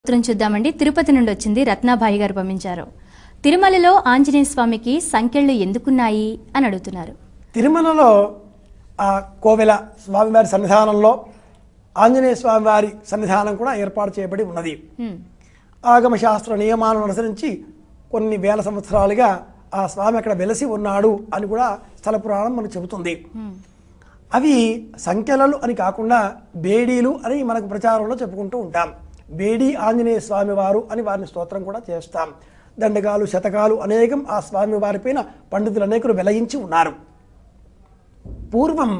ఉత్తరం చూద్దామండి తిరుపతి నుండి వచ్చింది రత్నాబాయి గారు పంపించారు తిరుమలలో ఆంజనేయ స్వామికి సంఖ్యలు ఎందుకున్నాయి అని అడుగుతున్నారు తిరుమలలో ఆ కోవెల స్వామివారి సన్నిధానంలో ఆంజనేయ స్వామివారి సన్నిధానం కూడా ఏర్పాటు చేయబడి ఉన్నది హ్మ్. ఆగమ శాస్త్ర నియమాలను అనుసరించి కొన్ని వేల సంవత్సరాలుగా ఆ స్వామి అక్కడ వెలసి ఉన్నాడు అని కూడా స్థల పురాణం మనకు చెబుతుంది హ్మ్. అవి సంఖ్యలలు అని కాకుండా బేడీలు అని మనకు ప్రచారంలో చెప్పుకుంటూ ఉంటాం బేడీ ఆంజనేయ స్వామి వారు అని వారిని స్తోత్రం కూడా చేస్తాం దండకాలు శతకాలు అనేకం ఆ స్వామి వారిపైన పండితులు అనేకులు వెలయించి ఉన్నారు పూర్వం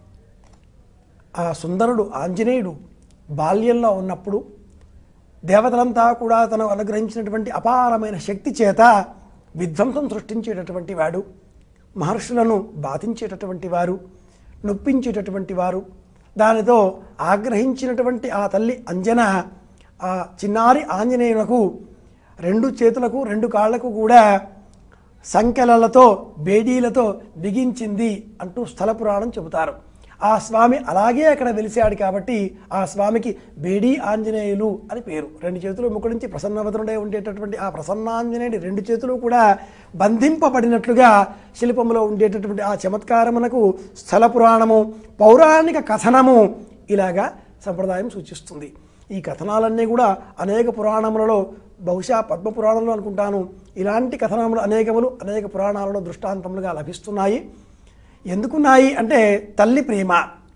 ఆ సుందరుడు ఆంజనేయుడు బాల్యంలో ఉన్నప్పుడు దేవతలంతా కూడా తను అనుగ్రహించినటువంటి అపారమైన శక్తి చేత విధ్వంసం సృష్టించేటటువంటి వాడు మహర్షులను బాధించేటటువంటి వారు నొప్పించేటటువంటి వారు దానితో ఆగ్రహించినటువంటి ఆ తల్లి అంజన ఆ చిన్నారి ఆంజనేయునకు రెండు చేతులకు రెండు కాళ్లకు కూడా సంకెలలతో బేడీలతో బిగించింది అంటూ స్థల పురాణం చెబుతారు ఆ స్వామి అలాగే అక్కడ వెలిసాడు కాబట్టి ఆ స్వామికి బేడీ ఆంజనేయులు అని పేరు రెండు చేతులు ముకుడించి ప్రసన్నవదనుడే ఉండేటటువంటి ఆ ప్రసన్నాంజనేయుడి రెండు చేతులు కూడా బంధింపబడినట్లుగా శిల్పంలో ఉండేటటువంటి ఆ చమత్కారమునకు స్థల పురాణము పౌరాణిక కథనము ఇలాగా సంప్రదాయం సూచిస్తుంది ఈ కథనాలన్నీ కూడా అనేక పురాణములలో బహుశా పద్మ పురాణంలో అనుకుంటాను ఇలాంటి కథనములు అనేకములు అనేక పురాణాలలో దృష్టాంతములుగా లభిస్తున్నాయి ఎందుకున్నాయి అంటే తల్లి ప్రేమ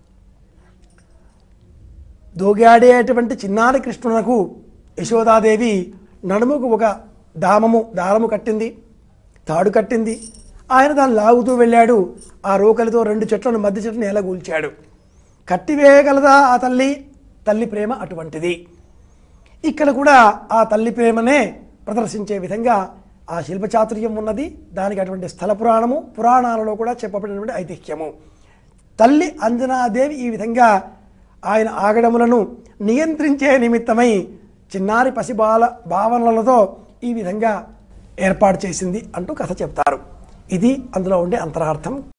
దోగాడేటువంటి చిన్నారి కృష్ణునకు యశోదాదేవి నడుముకు ఒక దామము దారము కట్టింది తాడు కట్టింది ఆయన దాన్ని లాగుతూ వెళ్ళాడు ఆ రోకలితో రెండు చెట్లను మధ్య చెట్టును ఎలగూల్చాడు కట్టివేయగలదా ఆ తల్లి తల్లి ప్రేమ అటువంటిది ఇక్కడ కూడా ఆ తల్లి ప్రేమనే ప్రదర్శించే విధంగా ఆ శిల్పచాతుర్యం ఉన్నది దానికి అటువంటి స్థల పురాణము పురాణాలలో కూడా చెప్పబడినటువంటి ఐతిహ్యము తల్లి అంజనాదేవి ఈ విధంగా ఆయన ఆగడములను నియంత్రించే నిమిత్తమై చిన్నారి పసిబాల భావనలతో ఈ విధంగా ఏర్పాటు చేసింది అంటూ కథ చెప్తారు ఇది అందులో ఉండే అంతరార్థం